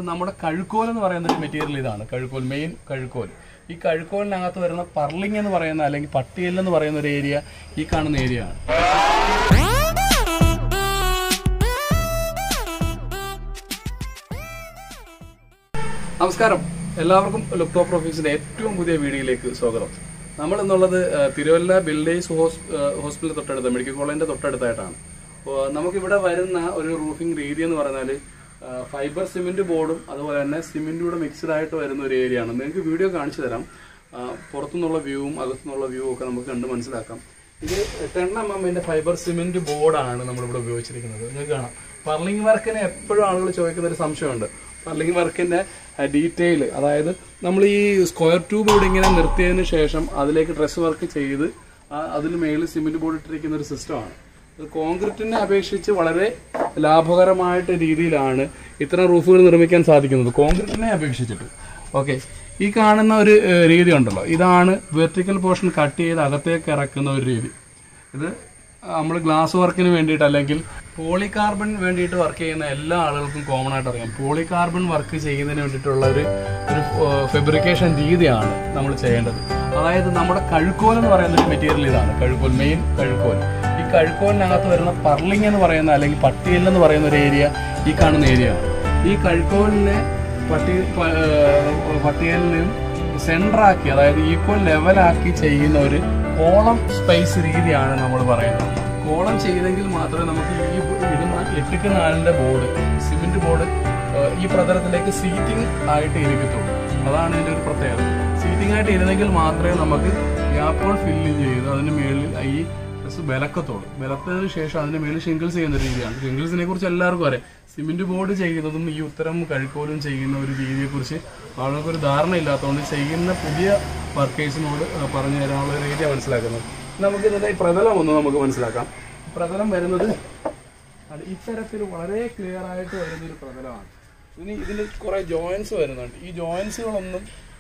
നമ്മുടെ കഴുക്കോൽ എന്ന് പറയുന്ന ഒരു മെറ്റീരിയൽ ഇതാണ് കഴുക്കോൽ മെയിൻ കഴുക്കോൽ ഈ കഴുക്കോലിനകത്ത് വരുന്ന പർലിംഗ് എന്ന് പറയുന്ന അല്ലെങ്കിൽ പട്ടിയൽ എന്ന് പറയുന്ന ഒരു ഏരിയ ഈ കാണുന്ന ഏരിയ ആണ് നമസ്കാരം എല്ലാവർക്കും ലുക്ടോ പ്രൊഫീസിന്റെ ഏറ്റവും പുതിയ വീഡിയോയിലേക്ക് സ്വാഗതം നമ്മൾ എന്നുള്ളത് ആ, തിരുവല്ല ബിൽഡേഴ്സ് ഹോസ് ഹോസ്പിറ്റൽ തൊട്ടടുത്ത് മെഡിക്കൽ കോളേജിന്റെ തൊട്ടടുത്തായിട്ടാണ് അപ്പോൾ നമുക്കിവിടെ വരുന്ന ഒരു റൂഫിംഗ് രീതി എന്ന് പറഞ്ഞാൽ ഫൈബർ സിമെന്റ് ബോർഡും അതുപോലെ തന്നെ സിമെന്റും കൂടെ മിക്സ്ഡ് ആയിട്ട് വരുന്ന ഒരു ഏരിയ ആണ് നിങ്ങൾക്ക് വീഡിയോ കാണിച്ചു തരാം ആ, പുറത്തുനിന്നുള്ള വ്യൂവും അകത്തുനിന്നുള്ള വ്യൂവും ഒക്കെ നമുക്ക് കണ്ട് മനസ്സിലാക്കാം ഇത് ടെൻ എം എമ്മിന്റെ ഫൈബർ സിമെന്റ് ബോർഡാണ് നമ്മളിവിടെ ഉപയോഗിച്ചിരിക്കുന്നത് നിങ്ങൾക്ക് കാണാം പർലിംഗ് വർക്കിന് എപ്പോഴും ആളുകൾ ചോദിക്കുന്ന ഒരു സംശയമുണ്ട് പർലിംഗ് വർക്കിന്റെ ഡീറ്റെയിൽ അതായത് നമ്മൾ ഈ സ്ക്വയർ ട്യൂബ് ഇവിടെ ഇങ്ങനെ നിർത്തിയതിന് ശേഷം അതിലേക്ക് ഡ്രസ് വർക്ക് ചെയ്ത് ആ- അതിന് മേളിൽ സിമെന്റ് ബോർഡ് ഇട്ടിരിക്കുന്ന ഒരു സിസ്റ്റമാണ് ഇത് കോൺക്രീറ്റിനെ അപേക്ഷിച്ച് വളരെ ലാഭകരമായിട്ട് രീതിയിലാണ് ഇത്തരം റൂഫുകൾ നിർമ്മിക്കാൻ സാധിക്കുന്നത് കോൺക്രീറ്റിനെ അപേക്ഷിച്ചിട്ട് ഓക്കെ ഈ കാണുന്ന ഒരു ഏഹ്, രീതി ഉണ്ടല്ലോ ഇതാണ് വെർട്ടിക്കൽ പോർഷൻ കട്ട് ചെയ്ത് അകത്തേക്ക് ഇറക്കുന്ന ഒരു രീതി ഇത് നമ്മൾ ഗ്ലാസ് വർക്കിന് വേണ്ടിയിട്ട് അല്ലെങ്കിൽ പോളികാർബൺ വേണ്ടിയിട്ട് വർക്ക് ചെയ്യുന്ന എല്ലാ ആളുകൾക്കും കോമൺ ആയിട്ട് അറിയാം പോളികാർബൺ വർക്ക് ചെയ്യുന്നതിന് വേണ്ടിയിട്ടുള്ള ഒരു ഒരു ഫെബ്രിക്കേഷൻ രീതിയാണ് നമ്മൾ ചെയ്യേണ്ടത് അതായത് നമ്മുടെ കഴുക്കോൽ എന്ന് പറയുന്ന ഒരു മെറ്റീരിയൽ ഇതാണ് കഴുക്കോൽ മെയിൻ കഴുക്കോൽ ഈ കഴുക്കോലിനകത്ത് വരുന്ന പർലിംഗ് എന്ന് പറയുന്ന അല്ലെങ്കിൽ പട്ടിയൽ എന്ന് പറയുന്ന ഒരു ഏരിയ ഈ കാണുന്ന ഏരിയ ആണ് ഈ കഴുക്കോലിനെ പട്ടി പ- ഏഹ് പട്ടിയലിനും സെൻറ്ററാക്കി അതായത് ഈക്വൽ ലെവലാക്കി ചെയ്യുന്ന ഒരു കോളം സ്പേസ് രീതിയാണ് നമ്മൾ പറയുന്നത് കോളം ചെയ്തെങ്കിൽ മാത്രമേ നമുക്ക് ഈ ഇടുന്ന എട്ടുക്ക് നാലിന്റെ ബോർഡ് സിമെന്റ് ബോർഡ് ഈ പ്രതലത്തിലേക്ക് സീറ്റിംഗ് ആയിട്ട് ഇരിക്കത്തുള്ളൂ അതാണ് ഇതിന്റെ ഒരു പ്രത്യേകത സീറ്റിംഗ് ആയിട്ട് ഇരുന്നെങ്കിൽ മാത്രമേ നമുക്ക് ഗ്യാപ്പുകൾ ഫില്ല് ചെയ്ത് അതിന് മേളിൽ ഈ ഡ്രസ് ബലക്കത്തുള്ളൂ ബലത്തതിന് ശേഷം അതിന് മേളിൽ ഷിംഗിൾസ് ചെയ്യുന്ന ഒരു രീതിയാണ് ഷിംഗിൾസിനെ കുറിച്ച് എല്ലാവർക്കും അറിയാം സിമെന്റ് ബോർഡ് ചെയ്യുന്നതും ഈ ഉത്തരം കഴുക്കോലും ചെയ്യുന്ന ഒരു രീതിയെക്കുറിച്ച് ആളുകൾക്ക് ഒരു ധാരണ ഇല്ലാത്തതുകൊണ്ട് ചെയ്യുന്ന പുതിയ വർക്കേഴ്സിനോട് പറഞ്ഞു തരാനുള്ള ഒരു രീതി മനസ്സിലാക്കുന്നത് നമുക്ക് ഇതിന്റെ ഈ പ്രതലം ഒന്ന് നമുക്ക് മനസ്സിലാക്കാം പ്രതലം വരുന്നത് അത് ഇത്തരത്തിൽ വളരെ ക്ലിയർ ആയിട്ട് വരുന്ന ഒരു പ്രതലമാണ് ഇതിന് ഇതിന് കുറെ ജോയിൻസ് വരുന്നുണ്ട് ഈ ജോയിൻസുകളൊന്നും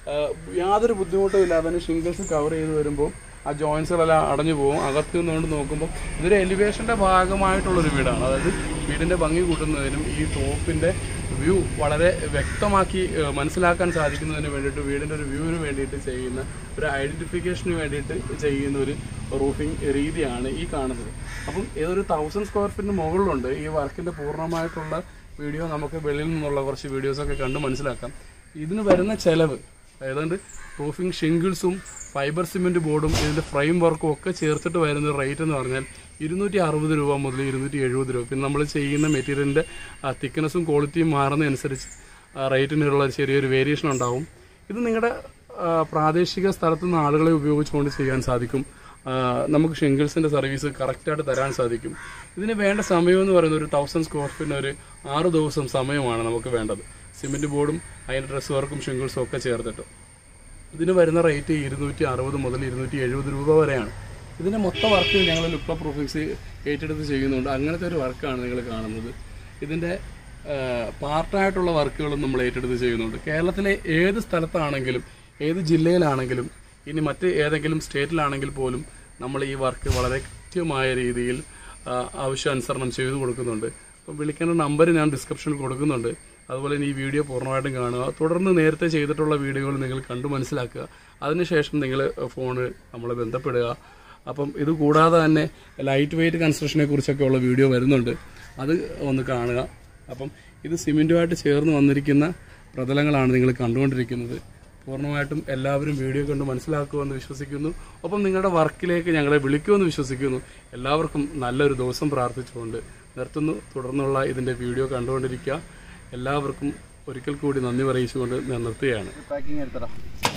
യാതൊരു ബുദ്ധിമുട്ടും ഇല്ലാതെ തന്നെ ഷിംഗിൾസ് കവർ ചെയ്ത് വരുമ്പോൾ ആ ജോയിൻസുകളെല്ലാം അടഞ്ഞു പോകും അകത്ത് നിന്നുകൊണ്ട് നോക്കുമ്പോൾ ഇതൊരു എലിവേഷന്റെ ഭാഗമായിട്ടുള്ളൊരു വീടാണ് അതായത് വീടിന്റെ ഭംഗി കൂട്ടുന്നതിനും ഈ ടോപ്പിന്റെ വ്യൂ വളരെ വ്യക്തമാക്കി ഏഹ്, മനസ്സിലാക്കാൻ സാധിക്കുന്നതിന് വേണ്ടിയിട്ട് വീടിന്റെ ഒരു വ്യൂവിന് വേണ്ടിയിട്ട് ചെയ്യുന്ന ഒരു ഐഡന്റിഫിക്കേഷന് വേണ്ടിയിട്ട് ചെയ്യുന്ന ഒരു റൂഫിംഗ് രീതിയാണ് ഈ കാണുന്നത് അപ്പം ഇതൊരു തൗസൻഡ് സ്ക്വയർ ഫീറ്റിന് മുകളിലുണ്ട് ഈ വർക്കിന്റെ പൂർണ്ണമായിട്ടുള്ള വീഡിയോ നമുക്ക് വെളിയിൽ നിന്നുള്ള കുറച്ച് വീഡിയോസൊക്കെ കണ്ട് മനസ്സിലാക്കാം ഇതിന് വരുന്ന ചെലവ് ഏതാണ്ട് റൂഫിംഗ് ഷിംഗിൾസും ഫൈബർ സിമെന്റ് ബോർഡും ഇതിന്റെ ഫ്രെയിം വർക്കും ഒക്കെ ചേർത്തിട്ട് വരുന്ന റേറ്റ് എന്ന് പറഞ്ഞാൽ ഇരുന്നൂറ്റി അറുപത് രൂപ മുതൽ ഇരുന്നൂറ്റി എഴുപത് രൂപ പിന്നെ നമ്മൾ ചെയ്യുന്ന മെറ്റീരിയലിന്റെ തിക്നെസ്സും ക്വാളിറ്റിയും മാറുന്നതനുസരിച്ച് റേറ്റിനുള്ള ചെറിയൊരു വേരിയേഷൻ ഉണ്ടാവും ഇത് നിങ്ങളുടെ ആ, പ്രാദേശിക സ്ഥലത്തു നിന്ന് ആളുകളെ ഉപയോഗിച്ചുകൊണ്ട് ചെയ്യാൻ സാധിക്കും ആ, നമുക്ക് ഷിംഗിൾസിന്റെ സർവീസ് കറക്റ്റായിട്ട് തരാൻ സാധിക്കും ഇതിന് വേണ്ട സമയം എന്ന് പറയുന്നത് ഒരു തൗസൻഡ് സ്ക്വയർ ഫീറ്റിന് ഒരു ആറ് ദിവസം സമയമാണ് നമുക്ക് വേണ്ടത് സിമെന്റ് ബോർഡും അതിന്റെ ഡ്രസ് വർക്കും ഷിംഗിൾസും ഒക്കെ ചേർത്തിട്ട് ഇതിന് വരുന്ന റേറ്റ് ഇരുന്നൂറ്റി അറുപത് മുതൽ ഇരുന്നൂറ്റി എഴുപത് രൂപ വരെയാണ് ഇതിന്റെ മൊത്തം വർക്ക് ഞങ്ങൾ ലുക്ക പ്രൊഫിക്സ് ഏറ്റെടുത്ത് ചെയ്യുന്നുണ്ട് അങ്ങനത്തെ ഒരു വർക്കാണ് നിങ്ങൾ കാണുന്നത് ഇതിന്റെ പാർട്ടായിട്ടുള്ള വർക്കുകളും നമ്മൾ ഏറ്റെടുത്ത് ചെയ്യുന്നുണ്ട് കേരളത്തിലെ ഏത് സ്ഥലത്താണെങ്കിലും ഏത് ജില്ലയിലാണെങ്കിലും ഇനി മറ്റ് ഏതെങ്കിലും സ്റ്റേറ്റിലാണെങ്കിൽ പോലും നമ്മൾ ഈ വർക്ക് വളരെ കൃത്യമായ രീതിയിൽ ആ, ആവശ്യാനുസരണം ചെയ്തു കൊടുക്കുന്നുണ്ട് അപ്പം വിളിക്കേണ്ട നമ്പർ ഞാൻ ഡിസ്ക്രിപ്ഷനിൽ കൊടുക്കുന്നുണ്ട് അതുപോലെ തന്നെ ഈ വീഡിയോ പൂർണ്ണമായിട്ടും കാണുക തുടർന്ന് നേരത്തെ ചെയ്തിട്ടുള്ള വീഡിയോകൾ നിങ്ങൾ കണ്ടു മനസ്സിലാക്കുക അതിനുശേഷം നിങ്ങൾ ഫോണ് നമ്മളെ ബന്ധപ്പെടുക അപ്പം ഇത് കൂടാതെ തന്നെ ലൈറ്റ് വെയിറ്റ് കൺസ്ട്രക്ഷനെ കുറിച്ചൊക്കെ ഉള്ള വീഡിയോ വരുന്നുണ്ട് അത് ഒന്ന് കാണുക അപ്പം ഇത് സിമെൻറ്റുമായിട്ട് ചേർന്ന് വന്നിരിക്കുന്ന പ്രതലങ്ങളാണ് നിങ്ങൾ കണ്ടുകൊണ്ടിരിക്കുന്നത് പൂർണ്ണമായിട്ടും എല്ലാവരും വീഡിയോ കണ്ട് മനസ്സിലാക്കുമെന്ന് വിശ്വസിക്കുന്നു ഒപ്പം നിങ്ങളുടെ വർക്കിലേക്ക് ഞങ്ങളെ വിളിക്കുമെന്ന് വിശ്വസിക്കുന്നു എല്ലാവർക്കും നല്ലൊരു ദിവസം പ്രാർത്ഥിച്ചുകൊണ്ട് നിർത്തുന്നു തുടർന്നുള്ള ഇതിൻ്റെ വീഡിയോ കണ്ടുകൊണ്ടിരിക്കുക എല്ലാവർക്കും ഒരിക്കൽ കൂടി നന്ദി അറിയിച്ചുകൊണ്ട് ഞാൻ നിർത്തുകയാണ് പാക്കിംഗ് എടുത്തടാ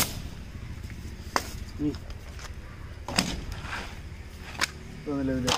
തോന്നില്ല ഇതില്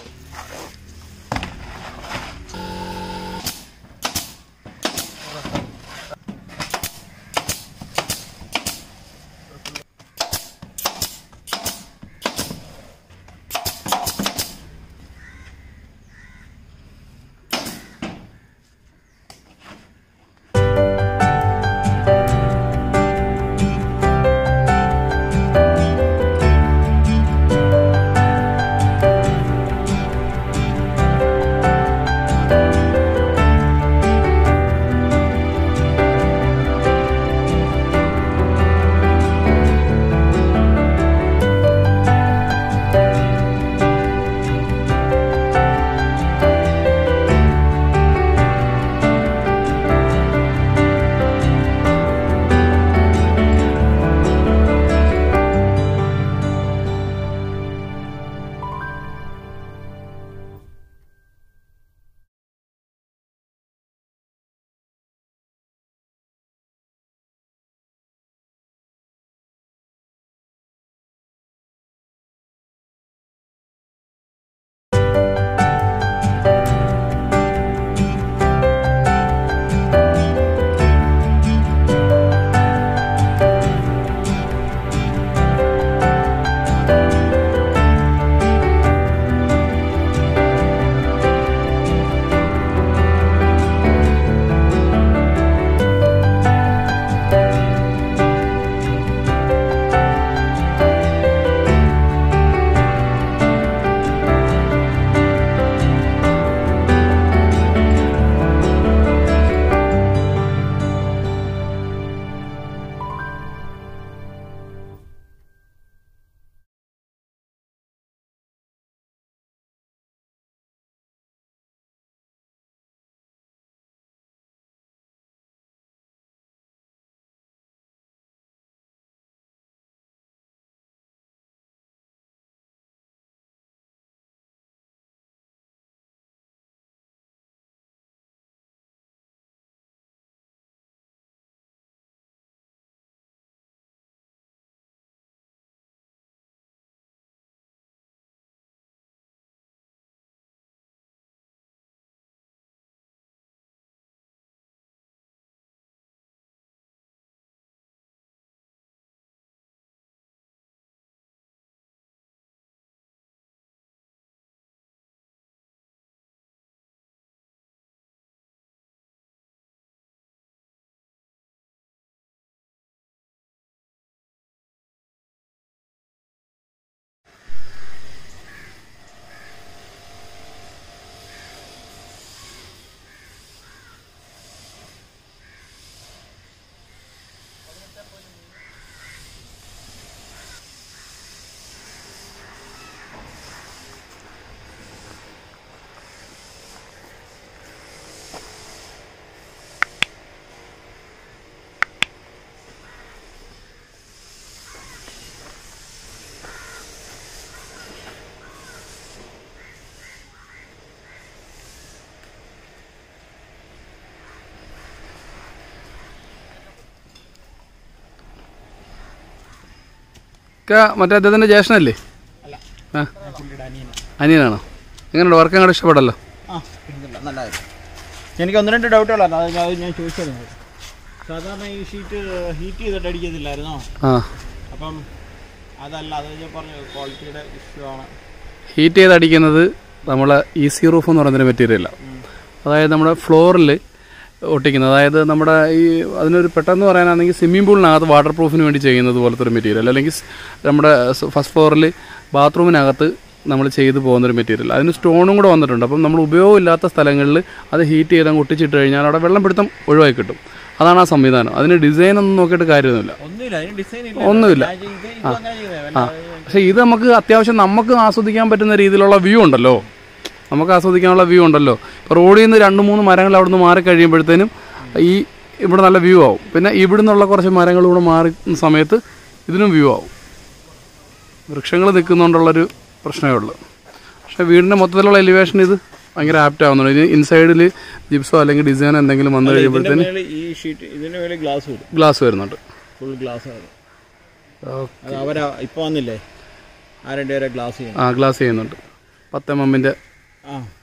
ഇക്ക മറ്റേ അദ്ദേഹത്തിൻ്റെ ജ്യേഷ്ഠനല്ലേ അല്ല ആ പുള്ളിയുടെ അനിയനാണ് അനിയനാണോ എങ്ങനെയുണ്ട് വർക്ക് അങ്ങോട്ട് ഇഷ്ടപ്പെടല്ലോ ആ ഇടുന്നില്ല നല്ലതായിരുന്നു എനിക്ക് ഒന്ന് രണ്ട് ഡൗട്ടുകളാണ് അത് ഞാൻ- അത് ഞാൻ ചോദിച്ചായിരുന്നു സാധാരണ ഈ ഷീറ്റ് ഹീറ്റ് ചെയ്തിട്ട് അടിക്കത്തില്ലായിരുന്നോ ആ അപ്പം അതല്ല അത് ഞാൻ പറഞ്ഞു ക്വാളിറ്റിയുടെ ഇഷ്യൂ ആണ് ഹീറ്റ് ചെയ്ത് അടിക്കുന്നത് നമ്മളെ ഈസി റൂഫ് എന്ന് പറയുന്നൊരു മെറ്റീരിയലാണ് അതായത് നമ്മുടെ ഫ്ലോറിൽ ഒട്ടിക്കുന്നത് അതായത് നമ്മുടെ ഈ അതിനൊരു പെട്ടെന്ന് പറയാനാണെങ്കിൽ സ്വിമ്മിംഗ് പൂളിനകത്ത് വാട്ടർ പ്രൂഫിന് വേണ്ടി ചെയ്യുന്നത് പോലത്തെ ഒരു മെറ്റീരിയൽ അല്ലെങ്കിൽ സ് നമ്മുടെ ഫസ്റ്റ് ഫ്ലോറിൽ ബാത്റൂമിനകത്ത് നമ്മൾ ചെയ്തു പോകുന്നൊരു മെറ്റീരിയൽ അതിന് സ്റ്റോണും കൂടെ വന്നിട്ടുണ്ട് അപ്പം നമ്മൾ ഉപയോഗമില്ലാത്ത സ്ഥലങ്ങളിൽ അത് ഹീറ്റ് ചെയ്ത് അങ്ങ് ഒട്ടിച്ചിട്ട് കഴിഞ്ഞാൽ അവിടെ വെള്ളം പിടുത്തം ഒഴിവാക്കി കിട്ടും അതാണ് ആ സംവിധാനം അതിന് ഡിസൈൻ ഒന്നും നോക്കിയിട്ട് കാര്യമൊന്നുമില്ല ഒന്നുമില്ല അതിന് ഡിസൈൻ ഇല്ല ഒന്നുമില്ല. ഞാൻ ചെയ്ത് ഇത് അങ്ങനെ ചെയ്തത്. ആ പക്ഷേ ഇത് നമുക്ക് അത്യാവശ്യം നമുക്ക് ആസ്വദിക്കാൻ പറ്റുന്ന രീതിയിലുള്ള വ്യൂ ഉണ്ടല്ലോ നമുക്ക് ആസ്വദിക്കാനുള്ള വ്യൂ ഉണ്ടല്ലോ ഇപ്പോൾ റോഡിൽ നിന്ന് രണ്ട് മൂന്ന് മരങ്ങൾ അവിടെ നിന്ന് മാറി കഴിയുമ്പോഴത്തേനും ഈ ഇവിടെ നല്ല വ്യൂ ആവും പിന്നെ ഇവിടെ നിന്നുള്ള കുറച്ച് മരങ്ങൾ കൂടെ മാറി സമയത്ത് ഇതിനും വ്യൂ ആവും വൃക്ഷങ്ങൾ നിൽക്കുന്നതുകൊണ്ടുള്ളൊരു പ്രശ്നമേ ഉള്ളൂ പക്ഷേ വീടിൻ്റെ മൊത്തത്തിലുള്ള എലിവേഷൻ ഇത് ഭയങ്കര ആപ്റ്റ് ആവുന്നുണ്ട് ഇനി ഇൻസൈഡിൽ ജിപ്സോ അല്ലെങ്കിൽ ഡിസൈൻ എന്തെങ്കിലും വന്നു ഇതിന്റെ കഴിയുമ്പോഴത്തേന് മേളിൽ ഈ ഷീറ്റ് ഇതിന്റെ മേളിൽ ഗ്ലാസ് വരും ഗ്ലാസ് വരുന്നുണ്ട് ഫുൾ ഗ്ലാസ് ആണ് അത് അവരാ ഇപ്പൊ വന്നില്ലേ ആ രണ്ടുപേരെ ഗ്ലാസ് ചെയ്യണം ആ ഗ്ലാസ് ചെയ്യുന്നുണ്ട് പത്ത് എം എമ്മിൻ്റെ ആ